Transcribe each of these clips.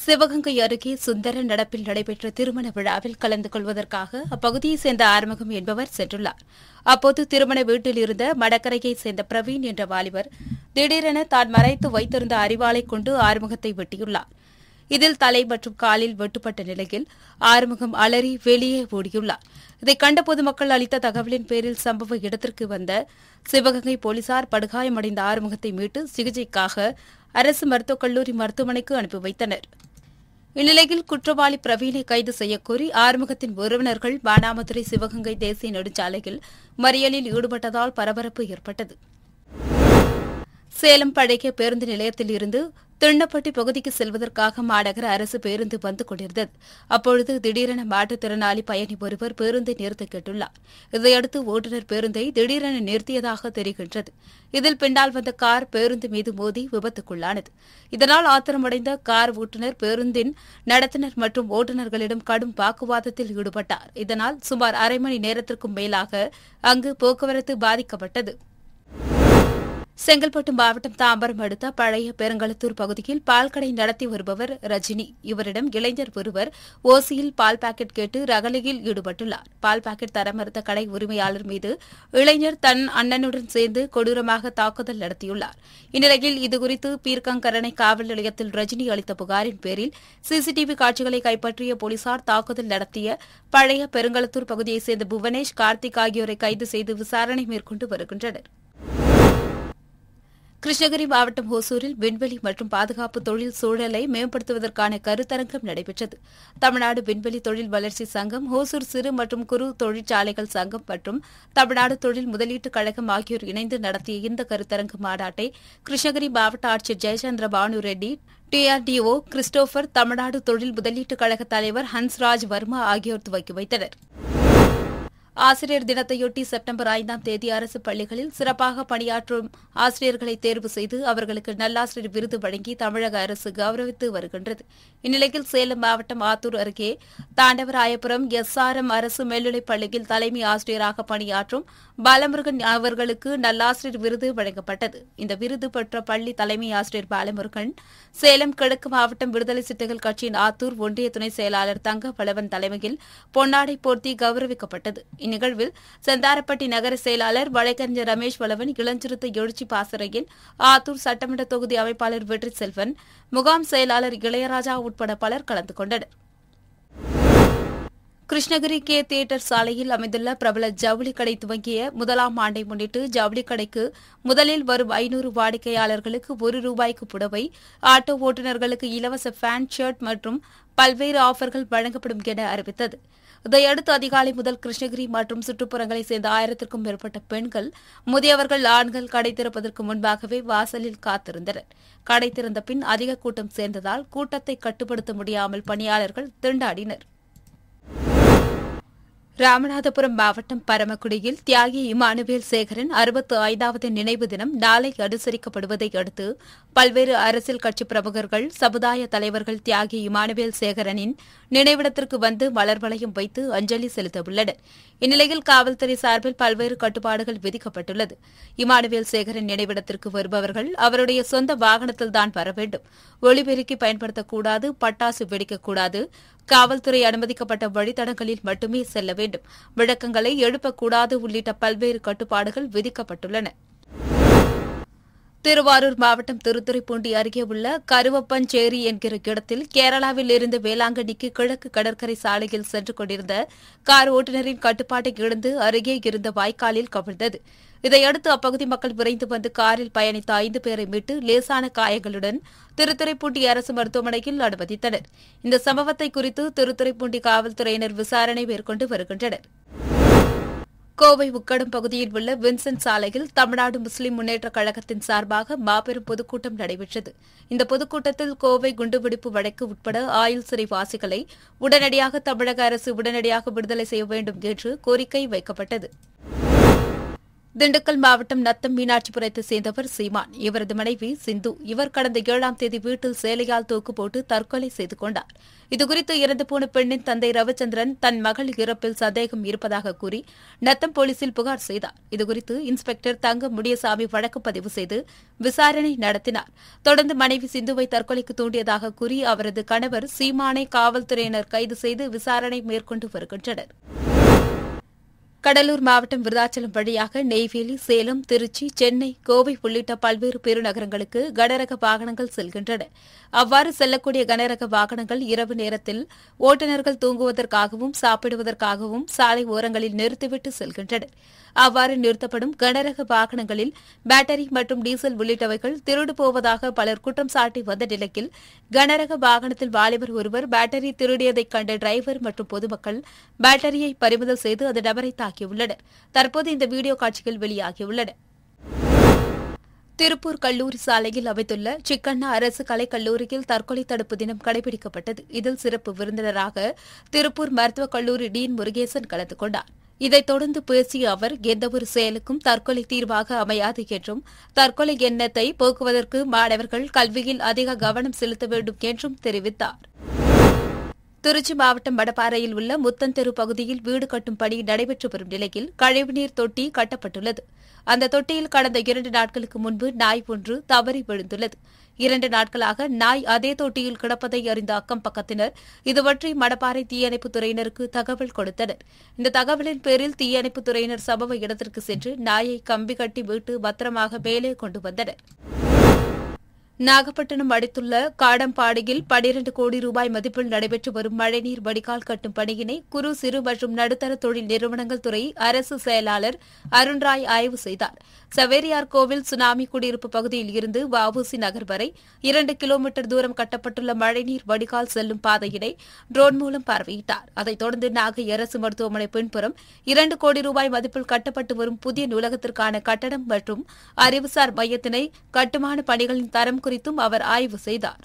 சிவகங்கை அருகே சுந்தர நடப்பில் நடைபெற்ற திருமண விழாவில் கலந்து கொள்வதற்காக அப்பகுதியைச் சேர்ந்த ஆறுமுகம் என்பவர் சென்றுள்ளார் அப்போது திருமண வீட்டில் இருந்த மடக்கரையைச் சேர்ந்த பிரவீன் என்ற வாலிபர் திடீரென தான் மறைத்து வைத்திருந்த அரிவாளை கொண்டு ஆறுமுகத்தை வெட்டியுள்ளார் இதில் தலை மற்றும் காலில் வெட்டுப்பட்ட நிலையில் ஆறுமுகம் அலறி வெளியே ஓடியுள்ளார் இதை கண்ட பொதுமக்கள் அளித்த தகவலின் பேரில் சம்பவ இடத்திற்கு வந்த சிவகங்கை போலீசார் படுகாயமடைந்த ஆறுமுகத்தை மீட்டு சிகிச்சைக்காக அரசு மருத்துவக் கல்லூரி மருத்துவமனைக்கு அனுப்பி வைத்தனர் இந்நிலையில் குற்றவாளி பிரவீனை கைது செய்யக்கோரி ஆறுமுகத்தின் உறவினர்கள் பானாமதுரை சிவகங்கை தேசிய நெடுஞ்சாலையில் மறியலில் ஈடுபட்டதால் பரபரப்பு ஏற்பட்டது சேலம் பழைய பேருந்து நிலையத்தில் இருந்து திண்ணப்பட்டி பகுதிக்கு செல்வதற்காக மாநகர அரசு பேருந்து வந்து கொண்டிருந்தது அப்பொழுது திடீரென மாற்றுத்திறனாளி பயணி ஒருவர் பேருந்தை நிறுத்த கேட்டுள்ளார் இதையடுத்து ஓட்டுநர் பேருந்தை திடீரென நிறுத்தியதாக தெரிகின்றது இதில் பின்னால் வந்த கார் பேருந்து மீது மோதி விபத்துக்குள்ளானது இதனால் ஆத்திரமடைந்த கார் ஓட்டுநர் பேருந்தின் நடத்துனர் மற்றும் ஓட்டுநர்களிடம் கடும் வாக்குவாதத்தில் ஈடுபட்டார் இதனால் சுமார் அரை மணி நேரத்திற்கும் மேலாக அங்கு போக்குவரத்து பாதிக்கப்பட்டது செங்கல்பட்டு மாவட்டம் தாம்பரம் அடுத்த பழைய பெருங்களத்தூர் பகுதியில் பால் கடை நடத்தி வருபவர் ரஜினி இவரிடம் இளைஞர் ஒருவர் ஓசியில் பால் பாக்கெட் கேட்டு ரகளையில் ஈடுபட்டுள்ளார் பால் பாக்கெட் தர மறுத்த கடை உரிமையாளர் மீது இளைஞர் தன் அண்ணனுடன் சேர்ந்து கொடூரமாக தாக்குதல் நடத்தியுள்ளார் இந்நிலையில் இதுகுறித்து பீர்க்கங்கரணை காவல் நிலையத்தில் ரஜினி அளித்த புகாரின் பேரில் சிசிடிவி காட்சிகளை கைப்பற்றிய போலீசார் தாக்குதல் நடத்திய பழைய பெருங்களத்தூர் பகுதியைச் சேர்ந்த புவனேஷ் கார்த்திக் ஆகியோரை கைது செய்து விசாரணை மேற்கொண்டு வருகின்றனா் கிருஷ்ணகிரி மாவட்டம் ஹோசூரில் விண்வெளி மற்றும் பாதுகாப்பு தொழில் சூழலை மேம்படுத்துவதற்கான கருத்தரங்கம் நடைபெற்றது தமிழ்நாடு விண்வெளி தொழில் வளர்ச்சி சங்கம் ஹோசூர் சிறு மற்றும் குறு தொழிற்சாலைகள் சங்கம் மற்றும் தமிழ்நாடு தொழில் முதலீட்டுக் கழகம் ஆகியோர் இணைந்து நடத்திய இந்த கருத்தரங்கு மாநாட்டை கிருஷ்ணகிரி மாவட்ட ஆட்சியர் ஜெயச்சந்திர பானு ரெட்டி டிஆர்டிஓ கிறிஸ்டோபர் தமிழ்நாடு தொழில் முதலீட்டுக் கழக தலைவர் ஹன்ஸ்ராஜ் வர்மா ஆகியோர் துவக்கி வைத்தனா் ஆசிரியர் தினத்தையொட்டி செப்டம்பர் ஐந்தாம் தேதி அரசு பள்ளிகளில் சிறப்பாக பணியாற்றும் ஆசிரியர்களை தேர்வு செய்து அவர்களுக்கு நல்லாசிரியர் விருது வழங்கி தமிழக அரசு கௌரவித்து வருகின்றது இந்நிலையில் சேலம் மாவட்டம் ஆத்தூர் அருகே தாண்டவராயபுரம் எஸ்ஆர்எம் அரசு மேல்நிலைப் பள்ளியில் தலைமை ஆசிரியராக பணியாற்றும் பாலமுருகன் அவர்களுக்கு நல்லாசிரியர் விருது வழங்கப்பட்டது இந்த விருது பெற்ற பள்ளி தலைமை ஆசிரியர் பாலமுருகன் சேலம் கிழக்கு மாவட்டம் விடுதலை சிறுத்தைகள் கட்சியின் ஆத்தூர் ஒன்றிய துணை செயலாளர் தங்க பலவன் தலைமையில் பொன்னாடை போர்த்தி கௌரவிக்கப்பட்டது இந்நிகழ்வில் செந்தாரப்பட்டி நகர செயலாளர் வழக்கறிஞர் ரமேஷ் வளவன் இளஞ்சிறுத்தை எழுச்சி பாசறையின் ஆத்தூர் சட்டமன்ற தொகுதி அமைப்பாளர் வெற்றி செல்வன் முகாம் செயலாளர் இளையராஜா உட்பட பலர் கலந்து கொண்டனர் கிருஷ்ணகிரி கே தியேட்டர் சாலையில் அமைந்துள்ள பிரபல ஜவுளி கடை துவங்கிய முதலாம் ஆண்டை முன்னிட்டு ஜவுளி கடைக்கு முதலில் வரும் ஐநூறு வாடிக்கையாளர்களுக்கு ஒரு ரூபாய்க்கு புடவை ஆட்டோ ஓட்டுநர்களுக்கு இலவச பேண்ட் ஷர்ட் மற்றும் பல்வேறு ஆஃபர்கள் வழங்கப்படும் என அறிவித்தது இதையடுத்து அதிகாலை முதல் கிருஷ்ணகிரி மற்றும் சுற்றுப்புறங்களைச் சேர்ந்த ஆயிரத்திற்கும் மேற்பட்ட பெண்கள் முதியவர்கள் ஆண்கள் கடை திறப்பதற்கு முன்பாகவே வாசலில் காத்திருந்தனர் கடை திறந்த பின் அதிக கூட்டம் சேர்ந்ததால் கூட்டத்தை கட்டுப்படுத்த முடியாமல் பணியாளர்கள் திண்டாடினர் ராமநாதபுரம் மாவட்டம் பரமக்குடியில் தியாகி இமானுவேல் சேகரன் அறுபத்து ஐந்தாவது நினைவு தினம் நாளை அனுசரிக்கப்படுவதை அடுத்து பல்வேறு அரசியல் கட்சி பிரமுகர்கள் சமுதாய தலைவர்கள் தியாகி இமானுவேல் சேகரனின் நினைவிடத்திற்கு வந்து மலர் வளையம் வைத்து அஞ்சலி செலுத்தவுள்ளனர் இந்நிலையில் காவல்துறை சார்பில் பல்வேறு கட்டுப்பாடுகள் விதிக்கப்பட்டுள்ளது இமானுவேல் சேகரன் நினைவிடத்திற்கு வருபவர்கள் அவருடைய சொந்த வாகனத்தில்தான் வர வேண்டும் ஒளிபெருக்கி பயன்படுத்தக்கூடாது பட்டாசு வெடிக்கக்கூடாது காவல்துறை அனுமதிக்கப்பட்ட வழித்தடங்களில் மட்டுமே செல்ல வேண்டும் விளக்கங்களை எழுப்பக்கூடாது உள்ளிட்ட பல்வேறு கட்டுப்பாடுகள் விதிக்கப்பட்டுள்ளன திருவாரூர் மாவட்டம் திருத்துறைப்பூண்டி அருகே உள்ள கருவப்பஞ்சேரி என்கிற இடத்தில் கேரளாவில் இருந்து வேளாங்கண்ணிக்கு கிழக்கு கடற்கரை சாலையில் சென்று கொண்டிருந்த கார் ஓட்டுநரின் கட்டுப்பாட்டை இழந்து அருகே இருந்த வாய்க்காலில் கவிழ்ந்தது இதையடுத்து அப்பகுதி மக்கள் விரைந்து வந்து காரில் பயணித்த ஐந்து பேரை மீட்டு லேசான காயங்களுடன் திருத்துறைப்பூண்டி அரசு மருத்துவமனையில் அனுமதித்தனர் இந்த சம்பவத்தை குறித்து திருத்துறைப்பூண்டி காவல்துறையினர் விசாரணை மேற்கொண்டு வருகின்றனர் கோவை உக்கடம் பகுதியில் உள்ள வின்சென்ட் சாலையில் தமிழ்நாடு முஸ்லிம் முன்னேற்றக் கழகத்தின் சார்பாக மாபெரும் பொதுக்கூட்டம் நடைபெற்றது இந்த பொதுக்கூட்டத்தில் கோவை குண்டுவெடிப்பு வழக்கு உட்பட ஆயுள் சிறைவாசிகளை உடனடியாக தமிழக அரசு உடனடியாக விடுதலை செய்ய வேண்டும் என்று கோரிக்கை வைக்கப்பட்டது திண்டுக்கல் மாவட்டம் நத்தம் மீனாட்சிபுரத்தை சேர்ந்தவர் சீமான் இவரது மனைவி சிந்து இவர் கடந்த ஏழாம் தேதி வீட்டில் சேலையால் தூக்கு போட்டு தற்கொலை செய்து கொண்டார் இதுகுறித்து இறந்து போன பெண்ணின் தந்தை ரவிச்சந்திரன் தன் மகள் இறப்பில் சந்தேகம் இருப்பதாக கூறி நத்தம் போலீசில் புகார் செய்தார் இதுகுறித்து இன்ஸ்பெக்டர் தங்க முடியசாமி வழக்கு பதிவு செய்து விசாரணை நடத்தினார் தொடர்ந்து மனைவி சிந்துவை தற்கொலைக்கு தூண்டியதாக கூறி அவரது கணவர் சீமானை காவல்துறையினர் கைது செய்து விசாரணை மேற்கொண்டு வருகின்றனர் கடலூர் மாவட்டம் விருதாச்சலம் வழியாக நெய்வேலி சேலம் திருச்சி சென்னை கோவை உள்ளிட்ட பல்வேறு பெருநகரங்களுக்கு கனரக வாகனங்கள் செல்கின்றன அவ்வாறு செல்லக்கூடிய கனரக வாகனங்கள் இரவு நேரத்தில் ஓட்டுநர்கள் தூங்குவதற்காகவும் சாப்பிடுவதற்காகவும் சாலை ஓரங்களில் நிறுத்திவிட்டு செல்கின்றனர் அவ்வாறு நிறுத்தப்படும் கனரக வாகனங்களில் பேட்டரி மற்றும் டீசல் உள்ளிட்டவைகள் திருடு போவதாக பலர் குற்றம் சாட்டி வந்த நிலையில் கனரக வாகனத்தில் வாலிபர் ஒருவர் பேட்டரி திருடியதைக் கண்ட டிரைவர் மற்றும் பொதுமக்கள் பேட்டரியை பறிமுதல் செய்து அந்த நபரை தாக்கியுள்ளனர் தற்போது இந்த வீடியோ காட்சிகள் வெளியாகியுள்ளன திருப்பூர் கல்லூரி சாலையில் அமைத்துள்ள சிக்கண்ணா அரசு கலைக் கல்லூரியில் தற்கொலை தடுப்பு தினம் கடைபிடிக்கப்பட்டது இதில் சிறப்பு விருந்தினராக திருப்பூர் மருத்துவக் கல்லூரி டீன் முருகேசன் கலந்து கொண்டார் இதைத் தொடர்ந்து பேசிய அவர் எந்தவொரு செயலுக்கும் தற்கொலை தீர்வாக அமையாது என்றும் தற்கொலை எண்ணத்தை போக்குவதற்கு மாணவர்கள் கல்வியில் அதிக கவனம் செலுத்த வேண்டும் என்றும் தெரிவித்தார் திருச்சி மாவட்டம் வடபாறையில் உள்ள முத்தந்தெரு பகுதியில் வீடு கட்டும் பணி நடைபெற்று வரும் நிலையில் கழிவுநீர் தொட்டி கட்டப்பட்டுள்ளது அந்த தொட்டியில் கடந்த இரண்டு நாட்களுக்கு முன்பு நாய் ஒன்று தவறி விழுந்துள்ளது இரண்டு நாட்களாக நாய் அதே தொட்டியில் கிடப்பதை அறிந்த அக்கம் பக்கத்தினர் இதுபற்றி மடப்பாறை தீயணைப்புத் துறையினருக்கு தகவல் கொடுத்தனர் இந்த தகவலின் பேரில் தீயணைப்புத் துறையினர் சம்பவ இடத்திற்கு சென்று நாயை கம்பி கட்டி மீட்டு பத்திரமாக மேலே கொண்டு வந்தனர் நாகப்பட்டினம் அடுத்துள்ள காடம்பாடியில் பனிரண்டு கோடி ரூபாய் மதிப்பில் நடைபெற்று வரும் மழைநீர் வடிகால் கட்டும் பணியினை குறு சிறு மற்றும் நடுத்தர தொழில் நிறுவனங்கள் துறை அரசு செயலாளர் அருண்ராய் ஆய்வு செய்தார் சவேரியார் கோவில் சுனாமி குடியிருப்பு பகுதியில் இருந்து வவுசி நகர் வரை இரண்டு கிலோமீட்டர் தூரம் கட்டப்பட்டுள்ள மழைநீர் வடிகால் செல்லும் பாதையினை ட்ரோன் மூலம் பார்வையிட்டார் அதைத் தொடர்ந்து நாகை அரசு மருத்துவமனை பின்புறம் இரண்டு கோடி ரூபாய் மதிப்பில் கட்டப்பட்டு வரும் புதிய நூலகத்திற்கான கட்டடம் மற்றும் அறிவுசார் மையத்தினை கட்டுமான பணிகளின் தரம் குறித்தும் அவர் ஆய்வு செய்தார்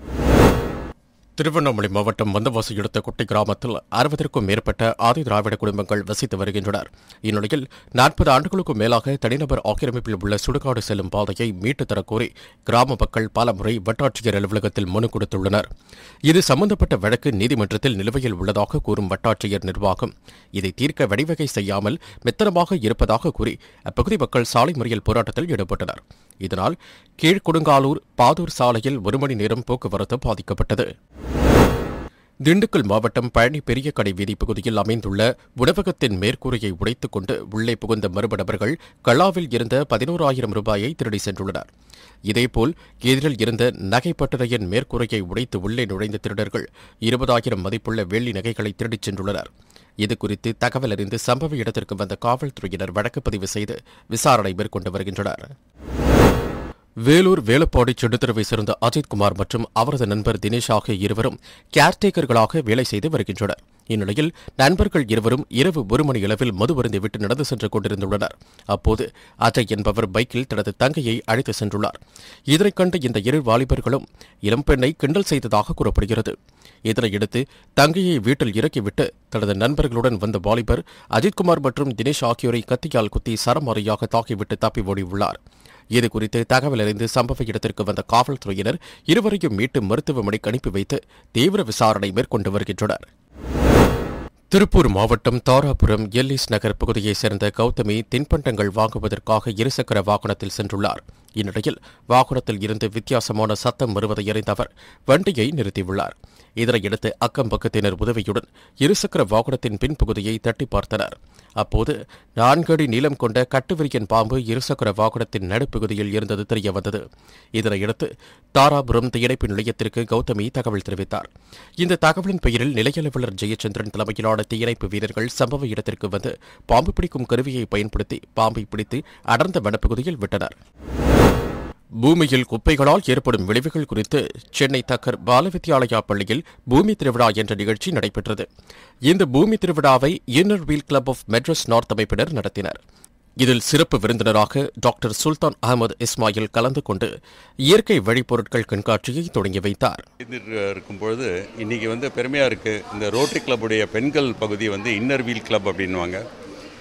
திருவண்ணாமலை மாவட்டம் வந்தவாசி அடுத்த குட்டை கிராமத்தில் அறுபதற்கும் மேற்பட்ட ஆதி திராவிட குடும்பங்கள் வசித்து வருகின்றனர் இந்நிலையில் நாற்பது ஆண்டுகளுக்கும் மேலாக தனிநபர் ஆக்கிரமிப்பில் உள்ள சுடுகாடு செல்லும் பாதையை மீட்டுத் தரக்கோரி கிராம மக்கள் பலமுறை வட்டாட்சியர் அலுவலகத்தில் மனு கொடுத்துள்ளனர் இது சம்பந்தப்பட்ட வழக்கு நீதிமன்றத்தில் நிலுவையில் உள்ளதாக கூறும் வட்டாட்சியர் நிர்வாகம் இதை தீர்க்க வழிவகை செய்யாமல் மெத்தனமாக இருப்பதாக கூறி அப்பகுதி மக்கள் சாலை மறியல் போராட்டத்தில் ஈடுபட்டனர் இதனால் கீழ்கொடுங்காலூர் பாதூர் சாலையில் ஒரு மணி நேரம் போக்குவரத்து பாதிக்கப்பட்டது திண்டுக்கல் மாவட்டம் பழனி பெரிய கடை வீதி பகுதியில் அமைந்துள்ள உணவகத்தின் மேற்கூரையை உடைத்துக் கொண்டு உள்ளே புகுந்த மர்ம நபர்கள் கல்லாவில் இருந்த பதினோராயிரம் ரூபாயை திருடி சென்றுள்ளனர் இதேபோல் எதிரில் இருந்த நகைப்பட்டறையின் மேற்கூரையை உடைத்து உள்ளே நுழைந்த திருடர்கள் இருபதாயிரம் மதிப்புள்ள வெள்ளி நகைகளை திருடிச் சென்றுள்ளனர் இதுகுறித்து தகவல் அறிந்து சம்பவ இடத்திற்கு வந்த காவல்துறையினர் வழக்கு பதிவு செய்து விசாரணை மேற்கொண்டு வருகின்றனர் வேலூர் வேலுப்பாடி செடுத்தரவை சேர்ந்த அஜித்குமார் மற்றும் அவரது நண்பர் தினேஷ் ஆகிய இருவரும் கேர்டேக்கர்களாக வேலை செய்து வருகின்றனர் இந்நிலையில் நண்பர்கள் இருவரும் இரவு ஒரு மணி அளவில் மது அருந்தி விட்டு நடந்து சென்று கொண்டிருந்துள்ளனர் அப்போது அஜய் என்பவர் பைக்கில் தனது தங்கையை அழைத்து சென்றுள்ளார் இதனைக் கண்ட இந்த இரு வாலிபர்களும் இளம்பெண்ணை கிண்டல் செய்ததாக கூறப்படுகிறது இதனையடுத்து தங்கையை வீட்டில் இறக்கிவிட்டு தனது நண்பர்களுடன் வந்த வாலிபர் அஜித்குமார் மற்றும் தினேஷ் ஆகியோரை கத்தியால் குத்தி சரமாரியாக தாக்கிவிட்டு தப்பி ஓடியுள்ளார் இதுகுறித்து தகவல் அறிந்து சம்பவ இடத்திற்கு வந்த காவல்துறையினர் இருவரையும் மீட்டு மருத்துவமனைக்கு அனுப்பி வைத்து தீவிர விசாரணை மேற்கொண்டு வருகின்றனர் திருப்பூர் மாவட்டம் தாராபுரம் எல்லிஸ் நகர் பகுதியைச் சேர்ந்த கௌதமி தின்பண்டங்கள் வாங்குவதற்காக இருசக்கர வாகனத்தில் சென்றுள்ளார் இந்நிலையில் வாகனத்தில் இருந்து வித்தியாசமான சத்தம் வருவதை அறிந்த அவர் வண்டியை நிறுத்தியுள்ளார் இதனையடுத்து அக்கம் பக்கத்தினர் உதவியுடன் இருசக்கர வாகனத்தின் பின்பகுதியை தட்டி பார்த்தனர் அப்போது நான்கு அடி நீளம் கொண்ட கட்டுவிரியன் பாம்பு இருசக்கர வாகனத்தின் நடுப்பகுதியில் இருந்தது தெரிய வந்தது இதனையடுத்து தாராபுரம் தீயணைப்பு நிலையத்திற்கு கௌதமி தகவல் தெரிவித்தார் இந்த தகவலின் பெயரில் நிலைய அலுவலர் ஜெயச்சந்திரன் தலைமையிலான தீயணைப்பு வீரர்கள் சம்பவ இடத்திற்கு வந்து பாம்பு பிடிக்கும் கருவியை பயன்படுத்தி பாம்பை பிடித்து அடர்ந்த வனப்பகுதியில் விட்டனர் பூமியில் குப்பைகளால் ஏற்படும் விளைவுகள் குறித்து சென்னை தக்கர் பாலவித்யாலயா பள்ளியில் பூமி திருவிழா என்ற நிகழ்ச்சி நடைபெற்றது இந்த பூமி திருவிழாவை inner wheel club of Madras north அமைப்பினர் நடத்தினர் இதில் சிறப்பு விருந்தினராக டாக்டர் சுல்தான் அகமது இஸ்மாயில் கலந்து கொண்டு இயற்கை வழிப்பொருட்கள் கண்காட்சியை தொடங்கி வைத்தார் இருக்கும் பொழுது இன்றைக்கி வந்து பெருமையாக இருக்குது இந்த ரோட்டரி கிளப்புடைய பெண்கள் பகுதி வந்து இன்னர் வீல் கிளப் அப்படின்வாங்க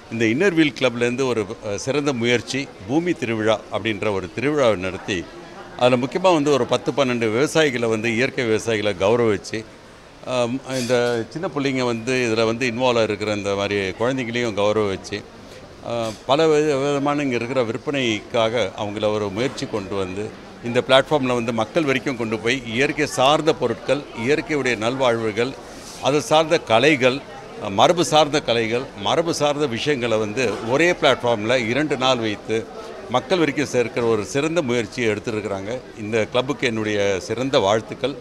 இந்த இன்னர்வீல் கிளப்லேருந்து ஒரு அஹ், சிறந்த முயற்சி பூமி திருவிழா அப்படின்ற ஒரு திருவிழாவை நடத்தி அதில் முக்கியமாக வந்து ஒரு பத்து பன்னெண்டு விவசாயிகளை வந்து இயற்கை விவசாயிகளை கௌரவிச்சு ஆம், இந்த சின்ன பிள்ளைங்க வந்து இதில் வந்து இன்வால்வ் இருக்கிற இந்த மாதிரி குழந்தைங்களையும் கௌரவிச்சு ஆஹ், பல வித- விதமான இங்கே இருக்கிற விற்பனைக்காக அவங்கள ஒரு முயற்சி கொண்டு வந்து இந்த பிளாட்ஃபார்மில் வந்து மக்கள் வரைக்கும் கொண்டு போய் இயற்கை சார்ந்த பொருட்கள் இயற்கையுடைய நல்வாழ்வுகள் அது சார்ந்த கலைகள் அஹ், மரபு சார்ந்த கலைகள் மரபு சார்ந்த விஷயங்களை வந்து ஒரே பிளாட்ஃபார்மில் இரண்டு நாள் வைத்து மக்கள் வரைக்கும் சேர்க்கிற ஒரு சிறந்த முயற்சியை எடுத்திருக்கிறாங்க இந்த கிளப்புக்கு என்னுடைய சிறந்த வாழ்த்துக்கள்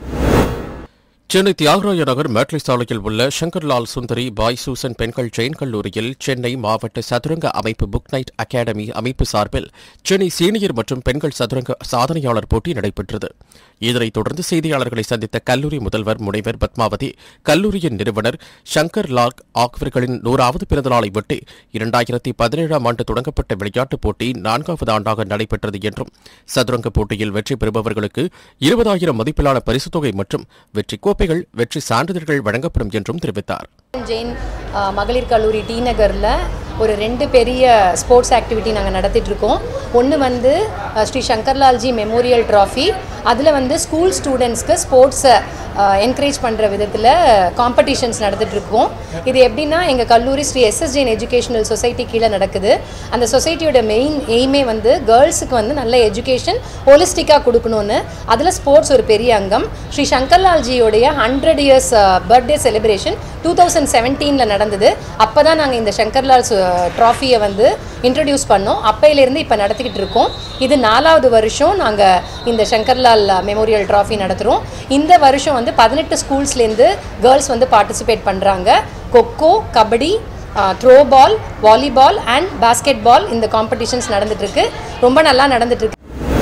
சென்னை தியாகராய நகர் மேட்லி சாலையில் உள்ள சங்கர்லால் சுந்தரி பாய் சூசன் பெண்கள் ஜெயின் கல்லூரியில் சென்னை மாவட்ட சதுரங்க அமைப்பு புக் நைட் அகாடமி அமைப்பு சார்பில் சென்னை சீனியர் மற்றும் பெண்கள் சதுரங்க சாதனையாளர் போட்டி நடைபெற்றது இதனைத் தொடர்ந்து செய்தியாளர்களை சந்தித்த கல்லூரி முதல்வர் முனைவர் பத்மாவதி கல்லூரியின் நிறுவனர் சங்கர் லால் ஆகியவர்களின் நூறாவது பிறந்தநாளை ஒட்டி இரண்டாயிரத்தி பதினேழாம் ஆண்டு தொடங்கப்பட்ட விளையாட்டுப் போட்டி நான்காவது ஆண்டாக நடைபெற்றது என்றும் சதுரங்க போட்டியில் வெற்றி பெறுபவர்களுக்கு இருபதாயிரம் மதிப்பிலான பரிசுத் தொகை மற்றும் வெற்றி கோப்பைகள் வெற்றி சான்றிதழ்கள் வழங்கப்படும் என்றும் தெரிவித்தார் ஜெயின் ஆ, மகளிர் கல்லூரி டி நகரில் ஒரு ரெண்டு பெரிய ஸ்போர்ட்ஸ் ஆக்டிவிட்டி நாங்கள் நடத்திட்டு இருக்கோம் ஒன்று வந்து அ, ஸ்ரீ சங்கர்லால்ஜி மெமோரியல் ட்ராஃபி அதில் வந்து ஸ்கூல் ஸ்டூடெண்ட்ஸ்க்கு ஸ்போர்ட்ஸை என்கரேஜ் பண்ணுற விதத்தில் காம்படிஷன்ஸ் நடத்திட்டு இருக்கோம் இது எப்படின்னா எங்கள் கல்லூரி Shri SS Jain educational society கீழே நடக்குது அந்த சொசைட்டியோட மெயின் எய்மே வந்து கேர்ள்ஸுக்கு வந்து நல்ல எஜுகேஷன் ஹோலிஸ்டிக்காக கொடுக்கணும்னு அதில் ஸ்போர்ட்ஸ் ஒரு பெரிய அங்கம் ஸ்ரீ சங்கர்லால்ஜியோடைய hundred years birthday celebration two thousand செவன்டீனில் நடந்தது அப்போ தான் நாங்கள் இந்த சங்கர்லால் ட்ராஃபியை வந்து இன்ட்ரடியூஸ் பண்ணோம் அப்பையிலேருந்து இப்போ நடத்திக்கிட்டு இருக்கோம் இது நாலாவது வருஷம் நாங்கள் இந்த சங்கர்லால் மெமோரியல் ட்ராஃபி நடத்துகிறோம் இந்த வருஷம் வந்து பதினெட்டு ஸ்கூல்ஸ்லேருந்து கேர்ள்ஸ் வந்து பார்ட்டிசிபேட் பண்ணுறாங்க kho kho kabaddi throw ball volleyball and basketball இந்த காம்படிஷன்ஸ் நடந்துட்டுருக்கு ரொம்ப நல்லா நடந்துட்டுருக்கு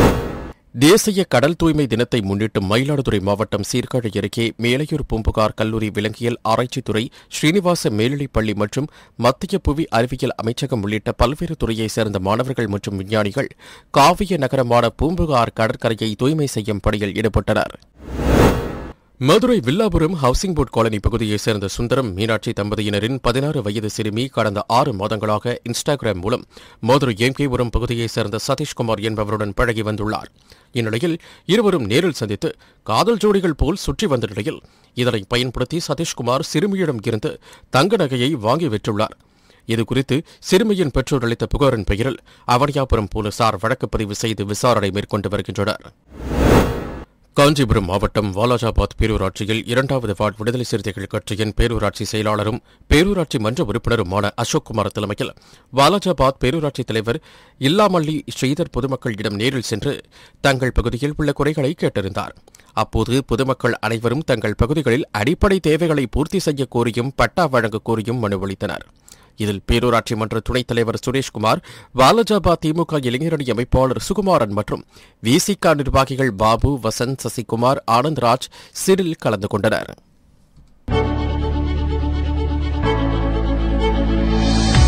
தேசிய கடல் தூய்மை தினத்தை முன்னிட்டு மயிலாடுதுறை மாவட்டம் சீர்காழி அருகே மேலையூர் பூம்புகார் கல்லூரி விலங்கியல் ஆராய்ச்சித்துறை ஸ்ரீனிவாச மேல்நிலைப் பள்ளி மற்றும் மத்திய புவி அறிவியல் அமைச்சகம் உள்ளிட்ட பல்வேறு துறையைச் சேர்ந்த மாணவர்கள் மற்றும் விஞ்ஞானிகள் காவிய நகரமான பூம்புகார் கடற்கரையை தூய்மை செய்யும் பணியில் ஈடுபட்டனர் Madurai Villapuram housing board colony பகுதியைச் சேர்ந்த சுந்தரம் மீனாட்சி தம்பதியினரின் பதினாறு வயது சிறுமி கடந்த ஆறு மாதங்களாக இன்ஸ்டாகிராம் மூலம் மதுரை எம்கேபுரம் பகுதியைச் சேர்ந்த சதீஷ்குமார் என்பவருடன் பழகி வந்துள்ளார் இந்நிலையில் இருவரும் நேரில் சந்தித்து காதல் ஜோடிகள் போல் சுற்றி வந்த நிலையில் இதனை பயன்படுத்தி சதீஷ்குமார் சிறுமியிடம் இருந்து தங்க நகையை வாங்கி விற்றுள்ளார் இதுகுறித்து சிறுமியின் பெற்றோர் அளித்த புகாரின் பெயரில் அவனியாபுரம் போலீசார் வழக்கு பதிவு செய்து விசாரணை மேற்கொண்டு வருகின்றனர் காஞ்சிபுரம் மாவட்டம் வாலாஜாபாத் பேரூராட்சியில் இரண்டாவது வார்டு விடுதலை சிறுத்தைகள் கட்சியின் பேரூராட்சி செயலாளரும் பேரூராட்சி மன்ற உறுப்பினருமான அசோக் குமார் தலைமையில் வாலாஜாபாத் பேரூராட்சி தலைவர் இல்லாமல்லி ஸ்ரீதர் பொதுமக்களிடம் நேரில் சென்று தங்கள் பகுதியில் உள்ள குறைகளை கேட்டறிந்தார் அப்போது பொதுமக்கள் அனைவரும் தங்கள் பகுதிகளில் அடிப்படை தேவைகளை பூர்த்தி செய்ய கோரியும் பட்டா வழங்க கோரியும் மனு அளித்தனர் இதில் பேரூராட்சி மன்ற துணைத் தலைவர் சுரேஷ்குமார் வாலஜாபாத் திமுக இளைஞரணி அமைப்பாளர் சுகுமாரன் மற்றும் விசிக நிர்வாகிகள் பாபு வசந்த் சசிகுமார் ஆனந்த்ராஜ் சிறில் கலந்து கொண்டனர்